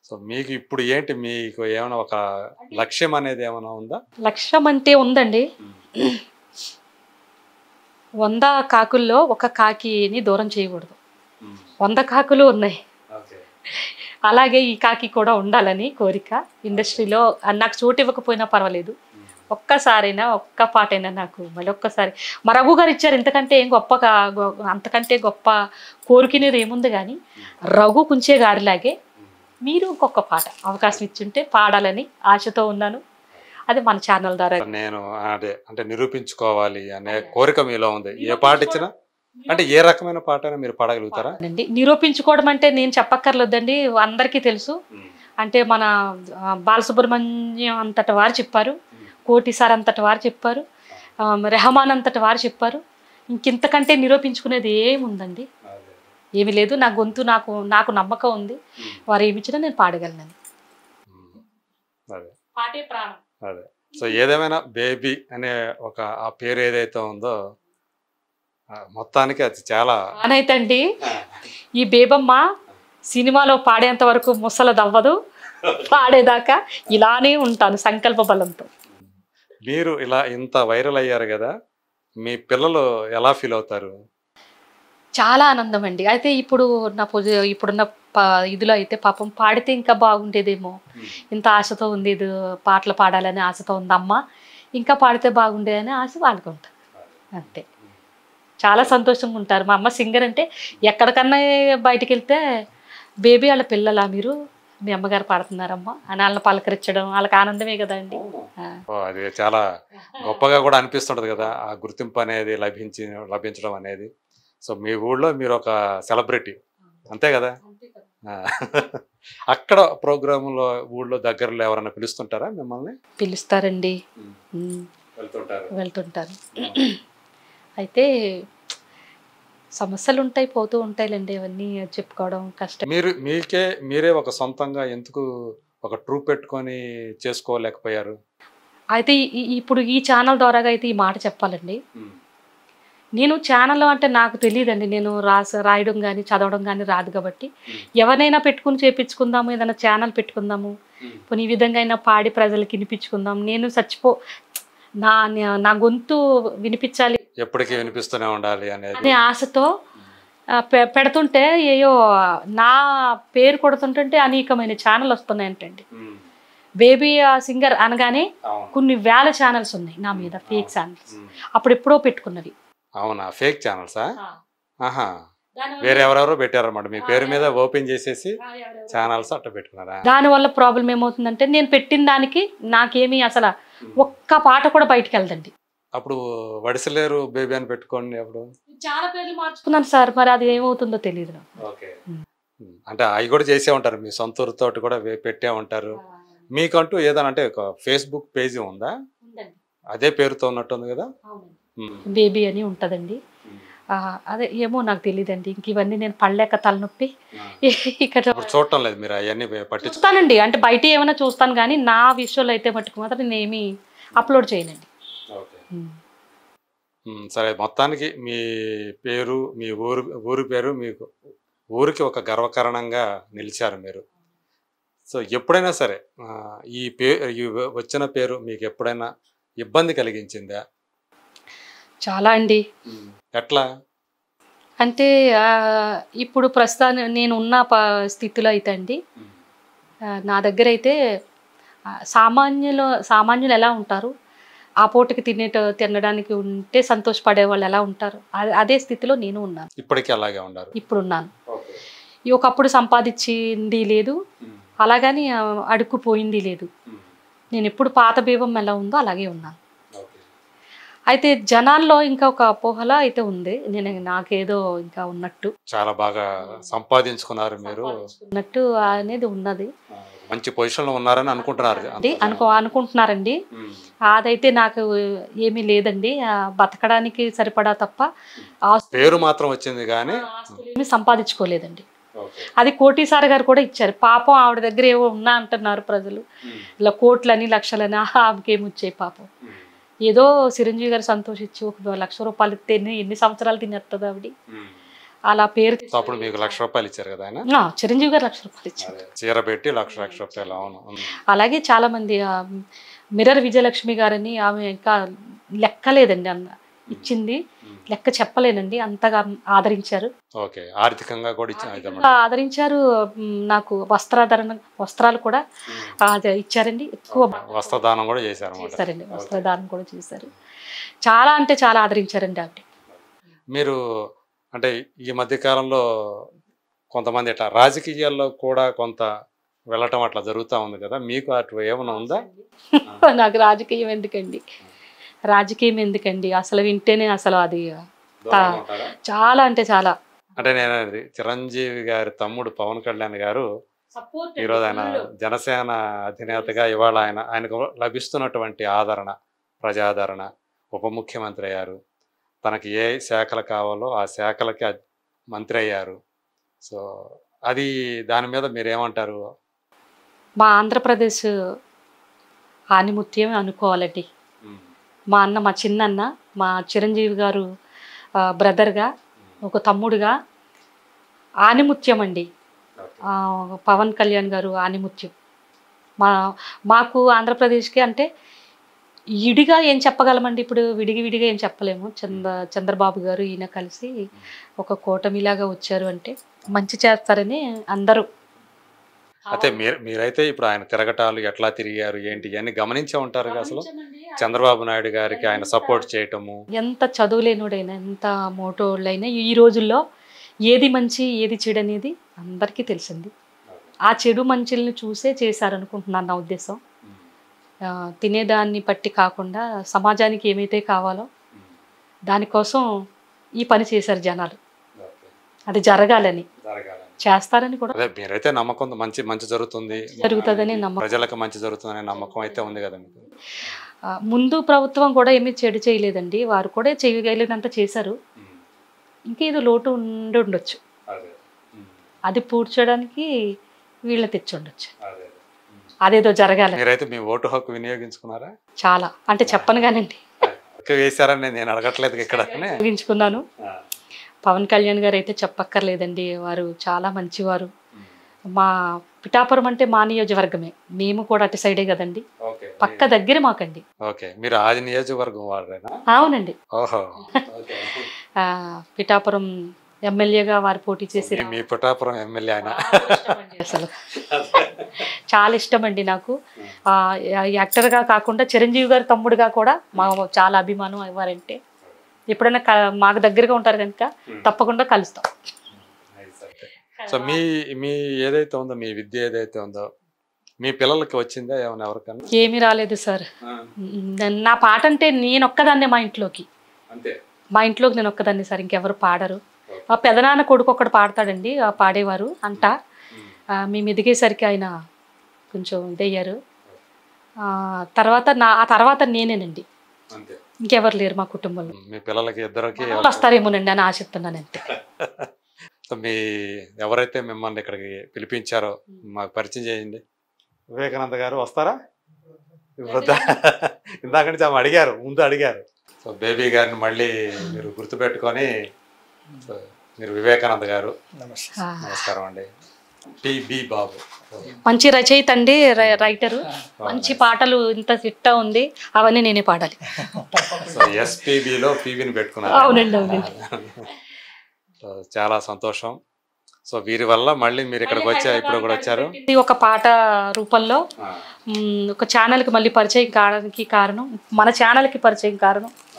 So మీకు ఇప్పుడు ఏంటి మీకు ఏమైనా ఒక లక్ష్యం అనేది ఏమైనా ఉందా లక్ష్యం అంటే ఉందండి వంద కాకుల్లో ఒక కాకిని దూరం చేయకూడదు వంద కాకులు ఉన్నాయి అలాగే ఈ కాకి కూడా ఉండాలని కోరిక ఇండస్ట్రీలో ఆ, నాకు చోటు ఇవ్వకపోయినా పర్వాలేదు ఒక్కసారైనా ఒక్క పాటైనా నాకు మళ్ళీ ఒక్కసారి మా రఘు గారు ఇచ్చారు ఇంతకంటే ఏం గొప్ప కా- గొ- అంతకంటే గొప్ప కోరికనేది ఏముంది కానీ రఘు కుంచే గారిలాగే మీరు ఇంకొక పాట అవకాశం ఇచ్చుంటే పాడాలని ఆశతో ఉన్నాను అది మన ఛానల్ ద్వారా నేను అదే అంటే నిరూపించుకోవాలి అనే కోరిక మీలో ఉంది ఏ పాట ఇచ్చినా అంటే ఏ రకమైన పాట అయినా మీరు పాడగలుగుతారా అండి నిరూపించుకోవడం అంటే నేను చెప్పక్కర్లేదండి అందరికీ తెలుసు అంటే మన ఆ, బాలసుబ్రహ్మణ్యం అంతటి వారు చెప్పారు కోటి సార్ అంతటి వారు చెప్పారు ఆ, రెహమాన్ అంతటి వారు చెప్పారు ఇంకింతకంటే నిరూపించుకునేది ఏముందండి ఏమీ లేదు నా గొంతు నాకు నాకు నమ్మకం ఉంది వారు ఏమి ఇచ్చినా నేను పాడగలను అదే పాటే ప్రాణం అదే సో ఏదేమైనా బేబీ అనే ఒక ఆ పేరు ఏదైతే ఉందో ఆ, మొత్తానికి అది చాలా అనైతే అండి ఈ బేబమ్మ సినిమాలో పాడేంత వరకు ముసలదవ్వదు పాడేదాకా ఇలానే ఉంటాను సంకల్ప బలంతో మీరు ఇలా ఇంత వైరల్ అయ్యారు కదా మీ పిల్లలు ఎలా ఫీల్ అవుతారు చాలా ఆనందం అండి అయితే ఇప్పుడు నా పొజి ఇప్పుడున్న ప ఇదిలో అయితే పాపం పాడితే ఇంకా బాగుండేదేమో ఇంత ఆశతో ఉంది ఇది పాటలు పాడాలని ఆశతో ఉంది అమ్మ ఇంకా పాడితే బాగుండేదని ఆశ వాళ్ళకుంటారు అంతే చాలా సంతోషంగా ఉంటారు మా అమ్మ సింగర్ అంటే ఎక్కడికన్నా బయటికి వెళ్తే బేబీ వాళ్ళ పిల్లలా మీరు మీ అమ్మగారు పాడుతున్నారమ్మా అని వాళ్ళని పలకరించడం వాళ్ళకి ఆనందమే కదండి ఆ. ఓ, అది చాలా గొప్పగా కూడా అనిపిస్తుంటది కదా ఆ గుర్తింపు అనేది లభించి లభించడం అనేది సో మీ ఊళ్ళో మీరు ఒక సెలబ్రిటీ అంతే కదా ఆ. అక్కడ ప్రోగ్రాములో ఊళ్ళో దగ్గరలో ఎవరైనా పిలుస్తుంటారా మిమ్మల్ని పిలుస్తారండి ఉమ్. వెళ్తుంటారు వెళ్తుంటారు అయితే సమస్యలు ఉంటాయి పోతూ ఉంటాయిలేండి అవన్నీ చెప్పుకోవడం కష్టం మీరు మీకే మీరే ఒక సొంతంగా ఎందుకు ఒక ట్రూ పెట్టుకొని చేసుకోలేకపోయారు అయితే ఈ- ఈ- ఇప్పుడు ఈ ఛానల్ ద్వారాగా అయితే ఈ మాట చెప్పాలండి నేను ఛానల్ అంటే నాకు తెలియదండి నేను రాస రాయడం కానీ చదవడం కానీ రాదు కాబట్టి ఎవరినైనా పెట్టుకుని చేపించుకుందాము ఏదైనా ఛానల్ పెట్టుకుందాము పోనీ ఈ విధంగా అయినా పాడి ప్రజలకి వినిపించుకుందాం నేను చచ్చిపో నా నా గొంతు వినిపించాలి ఎప్పటికీ వినిపిస్తూనే ఉండాలి అనేది అనే ఆశతో ఆ, పె- పెడుతుంటే ఏయో నా పేరు కొడుతుంటుంటే అనేకమైన ఛానల్ వస్తున్నాయంటండి ఉమ్. బేబీ సింగర్ అనగానే అవును. కొన్ని వేల ఛానల్స్ ఉన్నాయి నా మీద ఫేక్ ఛానల్స్ ఉమ్. అప్పుడు ఎప్పుడో పెట్టుకున్నవి అవునా ఫేక్ ఛానల్సా ఆహా వేరే ఎవరెవరో పెట్టారన్నమాట మీ పేరు మీద ఓపెన్ చేసేసి ఛానల్స్ అట్ట పెట్టుకున్నారా దానివల్ల ప్రాబ్లం ఏమవుతుందంటే నేను పెట్టిన దానికి నాకేమీ అసలు ఒక్క పాట కూడా బయటికి వెళ్దండి అప్పుడు వడిసలేరు బేబీ అని పెట్టుకోండి అప్పుడు చాలా పేర్లు మార్చుకున్నాను సార్ మరి అది ఏమవుతుందో తెలియదు నాకు ఓకే ఉమ్. అంటే అవి కూడా చేసే ఉంటారు మీ సొంత ఊరితో కూడా వే- పెట్టే ఉంటారు మీకంటూ ఏదైనా అంటే ఒక ఫేస్బుక్ పేజీ ఉందా అదే పేరుతో ఉన్నట్టుంది కదా ఉమ్. బేబీ అని ఉంటుందండి ఆ, అదే ఏమో నాకు తెలియదండి ఇంక ఇవన్నీ నేను పడలేక తలనొప్పి ఇక్కడ ఇప్పుడు చూడటం లేదు మీరు అవన్నీ పట్టించు చూస్తానండి అంటే బయట ఏమైనా చూస్తాను కానీ నా విషయంలో అయితే మటుకు మాత్రం నేను ఏమీ అప్లోడ్ చేయనండి ఓకే ఉమ్. ఉమ్, సరే మొత్తానికి మీ పేరు మీ ఊరు ఊరి పేరు మీకు ఊరికి ఒక గర్వకారణంగా నిలిచారు మీరు సో ఎప్పుడైనా సరే ఆ, ఈ పే ఈ వ- వచ్చిన పేరు మీకు ఎప్పుడైనా ఇబ్బంది కలిగించిందా చాలా అండి ఎట్లా అంటే ఆ, ఇప్పుడు ప్రస్తుతాన్ని నేను ఉన్న ప స్థితిలో అయితే అండి ఆ, నా దగ్గర అయితే ఆ, సామాన్యులు సామాన్యులు ఎలా ఉంటారు ఆ పూటకి తినేట తినడానికి ఉంటే సంతోషపడే వాళ్ళు ఎలా ఉంటారు అదే- అదే స్థితిలో నేను ఉన్నాను ఇప్పటికీ అలాగే ఉన్నారు ఇప్పుడు ఉన్నాను ఈ ఒకప్పుడు సంపాదించింది లేదు అలాగని ఆ, అడుక్కుపోయింది లేదు నేను ఎప్పుడు పాత బీవం ఎలా ఉందో అలాగే ఉన్నాను అయితే జనాల్లో ఇంకా ఒక అపోహల అయితే ఉంది నేను నాకేదో ఇంకా ఉన్నట్టు చాలా బాగా సంపాదించుకున్నారు మీరు ఉన్నట్టు అనేది ఉన్నది మంచి పొజిషన్ లో ఉన్నారని అనుకుంటున్నారు అండి అనుకో అనుకుంటున్నారండి అదైతే నాకు ఏమీ లేదండి ఆ, బతకడానికి సరిపడా తప్ప ఆస్తు- పేరు మాత్రం వచ్చింది కానీ ఏమీ సంపాదించుకోలేదండి అది కోటీసారి గారు కూడా ఇచ్చారు పాపం ఆవిడ దగ్గర ఏవో ఉన్నా అంటున్నారు ప్రజలు ఇలా కోట్లని లక్షలని ఆహా, ఆమెకేమి వచ్చాయి పాపం ఏదో చిరంజీవి గారు సంతోషించి ఒక లక్ష రూపాయలు ఇస్తే ఎన్ని ఎన్ని సంవత్సరాలు తినేస్తుంది ఆవిడ అలా పేరు సో అప్పుడు మీకు లక్ష రూపాయలు ఇచ్చారు కదా ఆయన ఆ, చిరంజీవి గారు లక్ష రూపాయలు ఇచ్చారు అదే, చీర పెట్టి లక్ష లక్ష రూపాయలు అవును ఉమ్. అలాగే చాలా మంది ఆ, మిర్రర్ విజయలక్ష్మి గారని ఆమె ఇంకా లెక్కలేదండి అన్న ఇచ్చింది ఉమ్. లెక్క చెప్పలేనండి అంతగా ఆదరించారు ఓకే ఆర్థికంగా కూడా ఇచ్చిన ఇదన్నమాట. ఆర్థికంగా ఆదరించారు మ్, నాకు వస్త్రాధరణ వస్త్రాలు కూడా ఆ, అదే ఇచ్చారండి ఎక్కువ వస్త్రదానం కూడా చేశారు అనమాట చేశారండి వస్త్రదానం కూడా చేశారు చాలా అంటే చాలా ఆదరించారండి ఆవిడ మీరు అంటే ఈ మధ్య కాలంలో కొంతమంది ఇట్లా రాజకీయాల్లో కూడా కొంత వెళ్ళటం అట్లా జరుగుతూ ఉంది కదా మీకు అటు ఏమైనా ఉందా నాకు రాజకీయం ఎందుకండి రాజకీయం ఎందుకండి అసలు వింటేనే అసలు అది దూరంగా ఉంటారా? చాలా అంటే చాలా అంటే నేను అనేది చిరంజీవి గారి తమ్ముడు పవన్ కళ్యాణ్ గారు ఈరోజు ఆయన జనసేన అధినేతగా ఇవాళ ఆయన ఆయనకు లభిస్తున్నటువంటి ఆదరణ ప్రజాదరణ ఉప ముఖ్యమంత్రి అయ్యారు తనకి ఏ శాఖలు కావాలో ఆ శాఖలకి అద్- మంత్రి అయ్యారు సో అది దాని మీద మీరు ఏమంటారు మా ఆంధ్రప్రదేశ్ ఆనిముత్యం అనుకోవాలండి మా అన్న మా చిన్నన్న మా చిరంజీవి గారు ఆ, బ్రదర్గా ఒక తమ్ముడుగా ఆనిముత్యం అండి ఆ, పవన్ కళ్యాణ్ గారు ఆనిముత్యం మా మాకు ఆంధ్రప్రదేశ్కి అంటే ఇడిగా ఏం చెప్పగలమండి ఇప్పుడు విడిగి విడిగా ఏం చెప్పలేము చంద్ర చంద్రబాబు గారు ఈయన కలిసి ఒక కూటమిలాగా వచ్చారు అంటే మంచి చేస్తారని అందరూ అయితే మీరు మీరైతే ఇప్పుడు ఆయన తిరగటాలు ఎట్లా తిరిగారు ఏంటి ఇవన్నీ గమనించే ఉంటారు కదా అసలు చంద్రబాబు నాయుడు గారికి ఆయన సపోర్ట్ చేయటము ఎంత చదువులేనుడైనా ఎంత మోటోళ్ళైనా ఈ రోజుల్లో ఏది మంచి ఏది చెడు అనేది అందరికీ తెలిసింది ఆ చెడు మంచిల్ని చూసే చేశారనుకుంటున్నాను నా ఉద్దేశం ఆ, తినేదాన్ని బట్టి కాకుండా సమాజానికి ఏమైతే కావాలో దానికోసం ఈ పని చేశారు జనాలు అది జరగాలని చేస్తారని కూడా అదే మీరైతే నమ్మకం ఉంది, మంచి మంచి జరుగుతుంది జరుగుతుందని నమ్మకం ప్రజలకు మంచి జరుగుతుందనే నమ్మకం అయితే ఉంది కదా మీకు ఆ, ముందు ప్రభుత్వం కూడా ఏమీ చెడు చేయలేదండి వారు కూడా చేయగలిగినంత చేశారు ఇంకేదో లోటు ఉండి ఉండొచ్చు అది పూడ్చడానికి వీళ్ళ తెచ్చి ఉండొచ్చు అదేదో జరగాలి మీరైతే మీ ఓటు హక్కు వినియోగించుకున్నారా చాలా అంటే చెప్పను కానండి ఎక్కువ వేశారని నేను అడగట్లేదు ఇక్కడ ఉపయోగించుకున్నాను పవన్ కళ్యాణ్ గారు అయితే చెప్పక్కర్లేదండి వారు చాలా మంచివారు మా పిఠాపురం అంటే మా నియోజకవర్గమే మేము కూడా అటు సైడే కదండి పక్క దగ్గర మాకండి ఓకే మీరు ఆ నియోజకవర్గం వాడరేనా అవునండి ఓహో ఆ, పిఠాపురం ఎమ్మెల్యేగా వారు పోటీ చేసి మీ- మీ పిఠాపురం ఎమ్మెల్యే ఆయన అసలు చాలా ఇష్టం అండి నాకు ఆ, యాక్టర్గా కాకుండా చిరంజీవి గారి తమ్ముడుగా కూడా మా చాలా అభిమానం ఇవ్వారంటే ఎప్పుడైనా క- మాకు దగ్గరగా ఉంటారు కనుక తప్పకుండా కలుస్తాం సో మీ మీ ఏదైతే ఉందో మీ విద్య ఏదైతే ఉందో మీ పిల్లలకి వచ్చిందా ఏమైనా ఎవరికన్నా ఏమీ రాలేదు సార్ న- నా పాట అంటే నేను ఒక్కదాన్నే మా ఇంట్లోకి అంతే మా ఇంట్లోకి నేను ఒక్కదాన్ని సార్ ఇంకెవరు పాడరు ఆ పెదనాన్న కొడుకు ఒకడు పాడతాడండి ఆ పాడేవారు అంట ఆ, మేము ఎదిగేసరికి ఆయన కొంచెం ఇదయ్యారు ఆ, తర్వాత నా ఆ తర్వాత నేనేనండి అంతే ఇంకెవరు లేరు మా కుటుంబంలో మీ పిల్లలకి ఇద్దరికి వాళ్ళు వస్తారేమోనండి అని ఆశిస్తున్నాను అంతే సో మీ ఎవరైతే మిమ్మల్ని ఇక్కడికి పిలిపించారో మాకు పరిచయం చేయండి వివేకానంద గారు వస్తారా వద్దా? ఇందాక నుంచి ఆమె అడిగారు ముందు అడిగారు సో బేబీ గారిని మళ్ళీ మీరు గుర్తుపెట్టుకొని సో మీరు వివేకానంద గారు ఆ, నమస్కారం అండి టిబి బాబు మంచి రచయిత అండి ర- రైటరు మంచి పాటలు ఇంత చిట్ట ఉంది అవన్నీ నేనే పాడాలి సో ఎస్పీబిలో పీబీని పెట్టుకున్నారు అవునండి అవునండి సో చాలా సంతోషం సో వీరి వల్ల మళ్ళీ మీరు ఇక్కడికి వచ్చా ఇప్పుడు కూడా వచ్చారు ఇది ఒక పాట రూపంలో మ్, ఒక ఛానల్కి మళ్ళీ పరిచయం కావడానికి కారణం మన ఛానల్కి పరిచయం కారణం